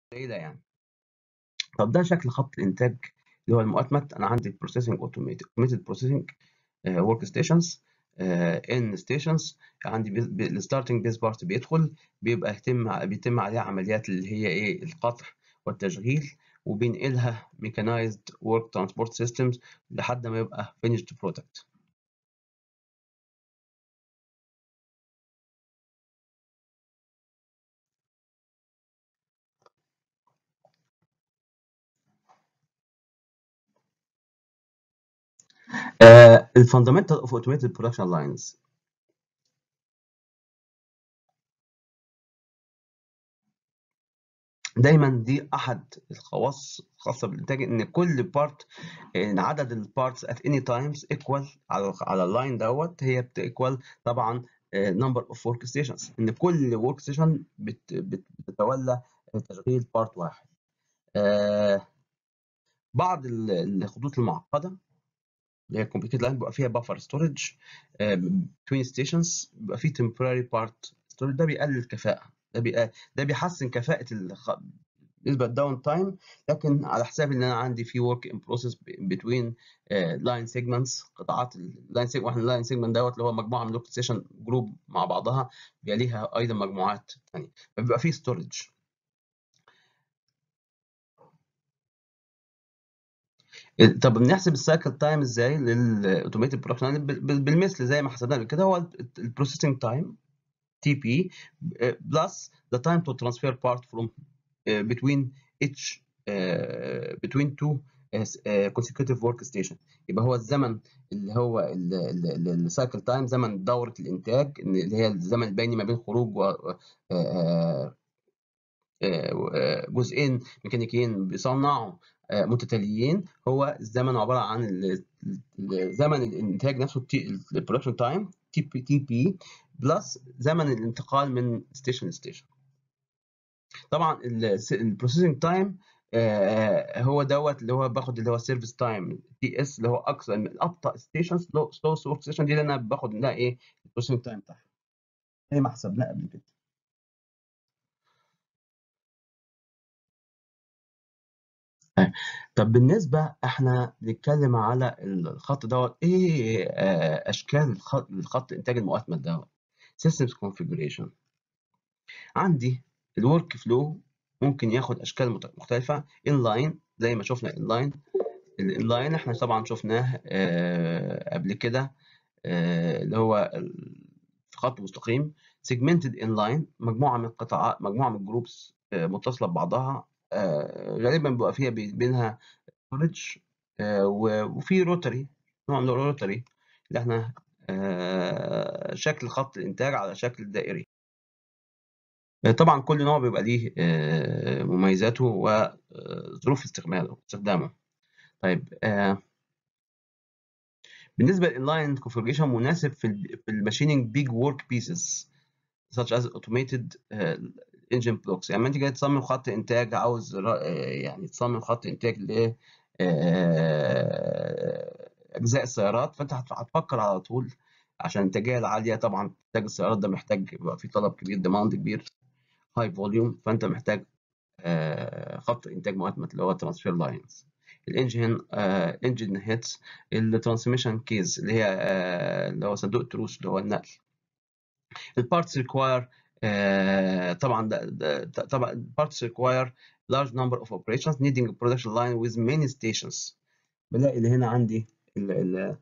قليله يعني طب ده شكل خط الانتاج اللي هو المؤتمت انا عندي بروسيسنج اوتوميتد بروسيسنج ورك ستيشنز ان ستيشنز عندي الستارتنج بيز بارت بيدخل بيبقى يتم بيتم عليها عمليات اللي هي ايه القطع والتشغيل وبينقلها ميكانايزد ورك ترانسبورت سيستمز لحد ما يبقى finished product uh, the fundamental of automated production lines دايما دي احد الخواص الخاصه بالانتاج ان كل بارت ان عدد البارتس at any times equal على على اللاين دوت هي بتيكوال طبعا number of work stations ان كل work station بت بتتولى تشغيل بارت واحد آه بعض الخطوط المعقده اللي هي complicated line بيبقى فيها buffer storage آه between stations بيبقى فيه temporary part storage ده بيقلل الكفاءه ده بي ده بيحسن كفاءه الخ... بالنسبه للداون تايم لكن على حساب ان انا عندي في ورك ان بروسيس بتوين لاين سيجمنتس قطاعات اللاين سيجمنت واحنا اللاين سيجمنت دوت اللي هو مجموعه من لوك ستيشن جروب مع بعضها بيليها ايضا مجموعات ثانيه فبيبقى في ستورج طب بنحسب السايكل تايم ازاي للاوتوميتد برودكشن بالمثل زي ما حسبناه كده هو البروسيسنج تايم TP uh, plus the time to transfer part from uh, between each uh, between two consecutive workstation يبقى هو الزمن اللي هو السايكل تايم زمن دورة الإنتاج اللي هي الزمن البيني ما بين خروج و جزئين ميكانيكيين بيصنعوا متتاليين هو الزمن عبارة عن زمن الإنتاج نفسه البرودكشن تايم تي بي تي بي بلس زمن الانتقال من ستيشن لستيشن طبعا البروسيسنج تايم هو دوت اللي هو باخد اللي هو سيرفيس تايم تي اس اللي هو اقصى من ابطا ستيشن سلو ورك ستيشن دي اللي انا باخد منها ايه البروسيسنج تايم بتاعها زي ما حسبناه قبل كده طب بالنسبة احنا بنتكلم على الخط دوت ايه اشكال الخط, الخط انتاج المؤتمت دوت systems configuration عندي الورك فلو ممكن ياخد اشكال مختلفه انلاين زي ما شفنا انلاين الانلاين احنا طبعا شفناه آه قبل كده آه اللي هو في خط مستقيم segmented inline مجموعه من القطاعات مجموعه من الجروبس آه متصله ببعضها غالبا بيبقى فيها بينها storage وفي روتري نوع من الروتري اللي احنا شكل خط الانتاج على شكل دائري طبعا كل نوع بيبقى ليه مميزاته وظروف استعماله استخدامه طيب بالنسبه للانلاين كونفيجريشن مناسب في الماشيننج بيج ورك بيسز such as automated engine blocks يعني انت جاي تصمم خط انتاج عاوز يعني تصمم خط انتاج ل اجزاء السيارات فانت هتفكر على طول عشان الانتاجيه العاليه طبعا انتاج السيارات ده محتاج يبقى في طلب كبير ديماند كبير هاي فوليوم فانت محتاج خط انتاج مؤتمت اللي هو ترانسفير لاينز الانجن انجن هيتس الترانسميشن كيز اللي هي اللي هو صندوق التروس اللي هو النقل البارتس ريكواير طبعا ده, ده طبعا البارتس ريكواير large number of operations needing a production line with many stations بلاقي اللي هنا عندي ال ال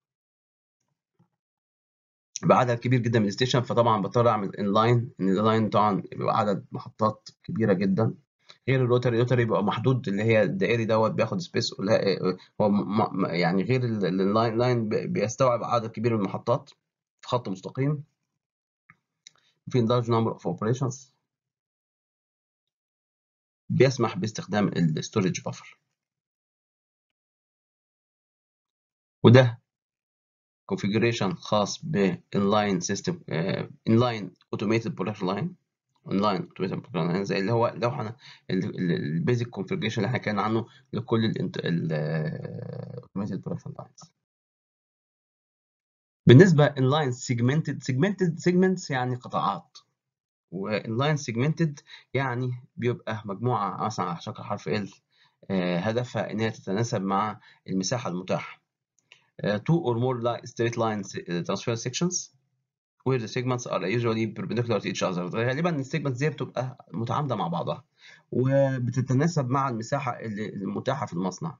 بعدد كبير جدا من الستيشن فطبعا بضطر اعمل انلاين ان اللاين طبعا بيبقى عدد محطات كبيره جدا غير الروتري الروتري بيبقى محدود اللي هي الدائري دوت بياخد سبيس هو يعني غير اللاين لاين بيستوعب عدد كبير من المحطات في خط مستقيم في large number of operations بيسمح باستخدام الستورج بافر وده configuration خاص ب inline system uh, inline automated production line inline automated production line زي اللي هو لو احنا البيزك configuration اللي احنا كان عنه لكل ال automated production lines بالنسبة inline segmented segmented segments يعني قطاعات واللاين سيجمنتد يعني بيبقى مجموعة مثلا على شكل حرف ال هدفها إن هي تتناسب مع المساحة المتاحة. two or more straight line transfer sections where the segments are usually perpendicular to each other غالبا السيجمنتس دي بتبقى متعامدة مع بعضها وبتتناسب مع المساحة المتاحة في المصنع.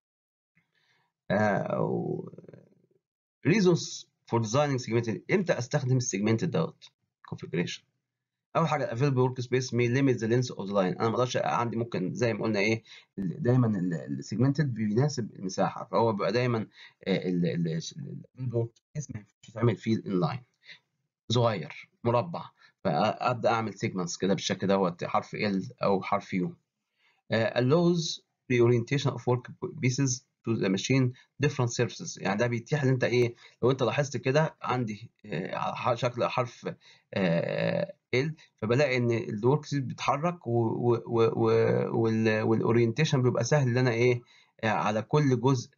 reasons for designing segmented امتى استخدم السيجمنتد دوت configuration اول حاجه available workspace may limit the length of the line انا ما اقدرش عندي ممكن زي ما قلنا ايه دايما السيجمنتد بيناسب المساحه فهو بيبقى دايما الفيلبورك سبيس ما ينفعش يتعمل فيه الانلاين صغير مربع فابدا اعمل سيجمنتس كده بالشكل دوت حرف ال او حرف يو allows reorientation of work pieces to the machine different surfaces يعني ده بيتيح ان انت ايه لو انت لاحظت كده عندي على شكل حرف ال فبلاقي ان الورك سبيس بيتحرك والاورينتيشن بيبقى سهل ان انا ايه على كل جزء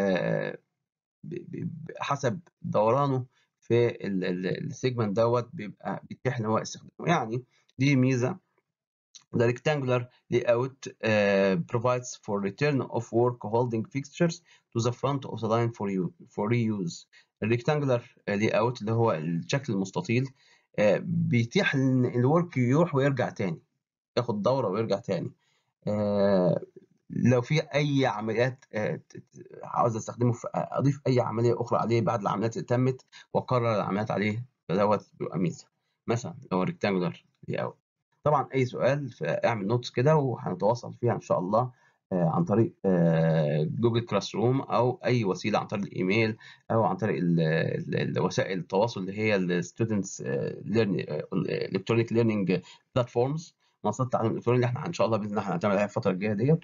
حسب دورانه في السيجمنت دوت بيبقى بيتيح ان هو استخدامه يعني دي ميزه The rectangular layout uh, provides for return of work holding fixtures to the front of the line for, you, for reuse. الريكتانجولار layout اللي هو الشكل المستطيل uh, بيتيح ان الورك يروح ويرجع تاني ياخد دوره ويرجع تاني uh, لو في اي عمليات عاوز استخدمه في اضيف اي عمليه اخرى عليه بعد العمليات اللي تمت واكرر العمليات عليه فدوت بيبقى ميزه مثلا لو ريكتانجولار layout طبعا اي سؤال اعمل نوتس كده وهنتواصل فيها ان شاء الله عن طريق جوجل كلاس روم او اي وسيله عن طريق الايميل او عن طريق وسائل التواصل اللي هي الستودنتس الكترونيك ليرنينج بلاتفورمز منصات التعلم الالكتروني اللي احنا ان شاء الله باذن الله هنعتمد عليها الفتره الجايه ديت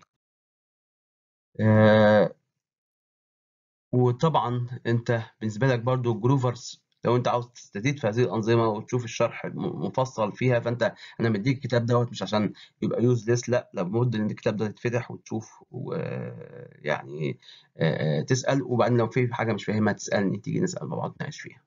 وطبعا انت بالنسبه لك برضو جروفرز لو انت عاوز تستزيد في هذه الانظمه وتشوف الشرح مفصل فيها فانت انا مديك الكتاب دوت مش عشان يبقى يوزليس لا لابد ان الكتاب ده يتفتح وتشوف ويعني تسال وبعدين لو في حاجه مش فاهمها تسالني تيجي نسال مع بعض نتناقش فيها.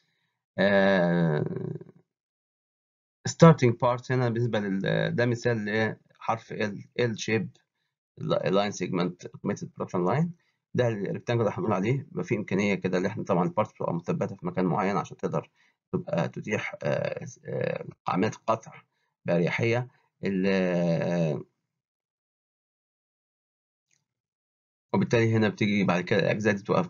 ستارتنج بارت هنا بالنسبه لل ده مثال لحرف ال ال شيب لاين سيجمنت اوتوميتد برودكشن لاين ده الريكتانجل اللي هنقول عليه بيبقى فيه امكانيه كده اللي احنا طبعا البارت بتبقى مثبته في مكان معين عشان تقدر تبقى تتيح عمليه القطع باريحيه وبالتالي هنا بتيجي بعد كده الاجزاء دي تبقى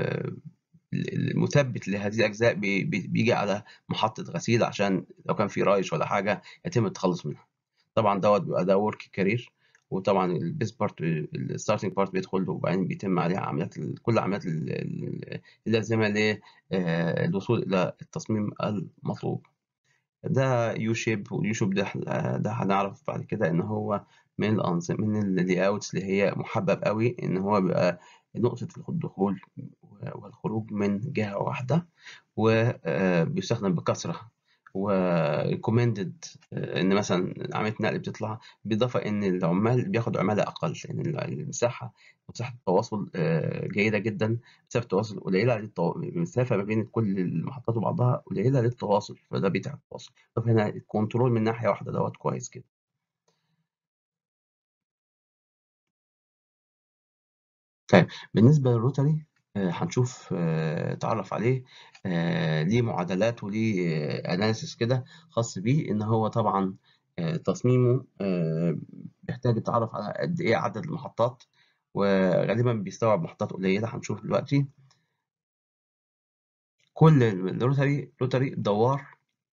المثبت لهذه الاجزاء بيجي على محطه غسيل عشان لو كان في رايش ولا حاجه يتم التخلص منها طبعا دوت بيبقى ده ورك كارير وطبعا البيس بارت الستارتنج بارت بيدخل وبعدين بيتم عليها عمليات كل العمليات اللازمه للوصول الى التصميم المطلوب ده يو شيب واليو شيب ده ده هنعرف بعد كده ان هو من الانظمه من اللي اوتس اللي هي محبب قوي ان هو بيبقى نقطه الدخول والخروج من جهه واحده وبيستخدم بكثره وريكومندد ان مثلا عمليه نقل بتطلع بالاضافه ان العمال بياخدوا عماله اقل لان المساحه مساحه التواصل جيده جدا مسافه التواصل قليله المسافه ما بين كل المحطات وبعضها قليله للتواصل فده بيتعب التواصل طب هنا الكنترول من ناحيه واحده دوت كويس كده طيب بالنسبه للروتري هنشوف تعرف عليه ليه معادلات وليه اناليسيس كده خاص بيه ان هو طبعا تصميمه بيحتاج يتعرف على قد ايه عدد المحطات وغالبا بيستوعب محطات قليله هنشوف دلوقتي كل الروتري روتري دوار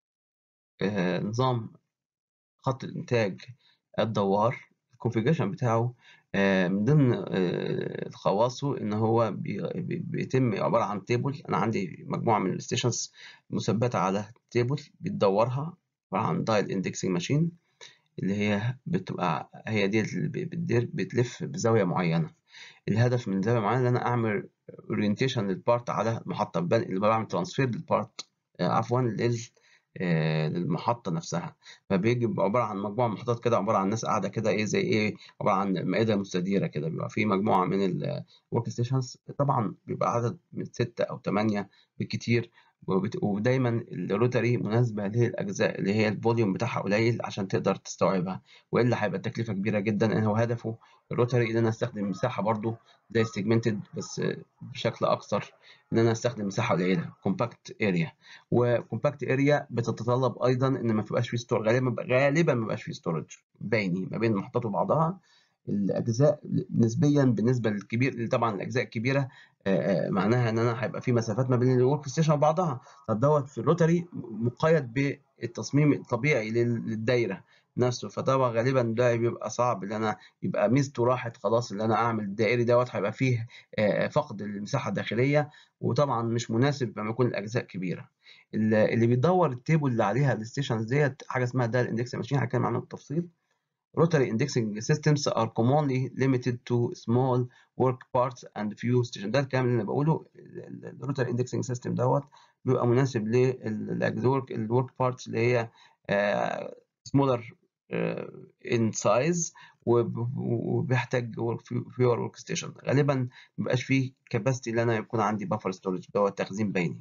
نظام خط الانتاج الدوار الكونفيجريشن بتاعه من ضمن خواصه ان هو بيتم عباره عن تيبل انا عندي مجموعه من الستيشنز مثبته على تيبل بتدورها عباره عن دايل اندكسنج ماشين اللي هي بتبقى هي دي اللي بتلف بزاويه معينه الهدف من زاويه معينه ان انا اعمل اورينتيشن للبارت على المحطه اللي بعمل ترانسفير للبارت عفوا لل للمحطه نفسها فبيجي عباره عن مجموعه من محطات كده عباره عن ناس قاعده كده ايه زي ايه عباره عن مائده مستديره كده بيبقى في مجموعه من الورك ستيشنز طبعا بيبقى عدد من ستة او ثمانية بالكتير وبت- ودايما الروتري مناسبة للأجزاء اللي هي الفوليوم بتاعها قليل عشان تقدر تستوعبها وإلا هيبقى التكلفة كبيرة جدا لأن هو هدفه الروتري إن أنا أستخدم مساحة برضو زي السيجمنتد بس بشكل أكثر إن أنا أستخدم مساحة قليلة كومباكت اريا وكومباكت اريا بتتطلب أيضا إن ما يبقاش فيه ستور غالبا غالبا ما بيبقاش فيه ستورج بيني ما بين المحطات وبعضها الاجزاء نسبيا بالنسبه للكبير طبعا الاجزاء الكبيره آه، آه، معناها ان انا هيبقى في مسافات ما بين الورك ستيشن وبعضها طب دوت في الروتري مقيد بالتصميم الطبيعي لل- للدايره نفسه فطبعا غالبا ده بيبقى صعب ان انا يبقى ميزته راحت خلاص ان انا اعمل الدائري دوت هيبقى فيه آه، فقد المساحه الداخليه وطبعا مش مناسب لما يكون الاجزاء كبيره ال- اللي بيدور التيبل اللي عليها الستيشنز ديت حاجه اسمها دايل اندكس ماشين هتكلم عنه بالتفصيل Rotary indexing systems are commonly limited to small work parts and few stations ده الكلام اللي انا بقوله الروتري اندكسنج سيستم دوت بيبقى مناسب للورك الورك بارتس اللي هي سمولر ان سايز وبيحتاج فيور ورك ستيشن غالبا ما بيبقاش فيه كاباسيتي ان انا يكون عندي بافر ستورج دوت تخزين بيني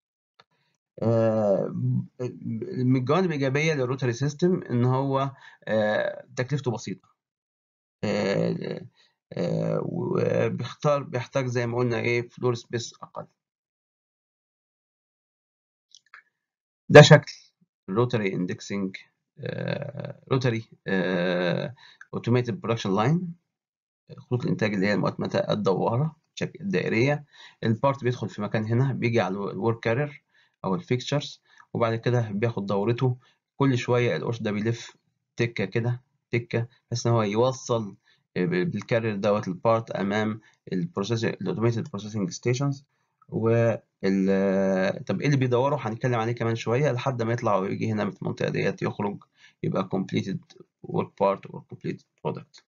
آه، من الجوانب الإيجابية للروتري سيستم إن هو آه، تكلفته بسيطة آه، آه، وبيختار بيحتاج زي ما قلنا إيه فلور سبيس أقل ده شكل الروتري اندكسنج روتري اوتوميتد برودكشن لاين خطوط الانتاج اللي هي المؤتمته الدواره شكل الدائريه البارت بيدخل في مكان هنا بيجي على الورك كارير او الفيكتشرز وبعد كده بياخد دورته كل شويه القرص ده بيلف تكه كده تكه بحيث ان هو يوصل بالكارير دوت البارت امام البروسيسنج الاوتوميتد بروسيسنج ستيشنز وال طب ايه اللي بيدوره هنتكلم عليه كمان شويه لحد ما يطلع ويجي هنا في المنطقه ديت يخرج يبقى completed work part or completed product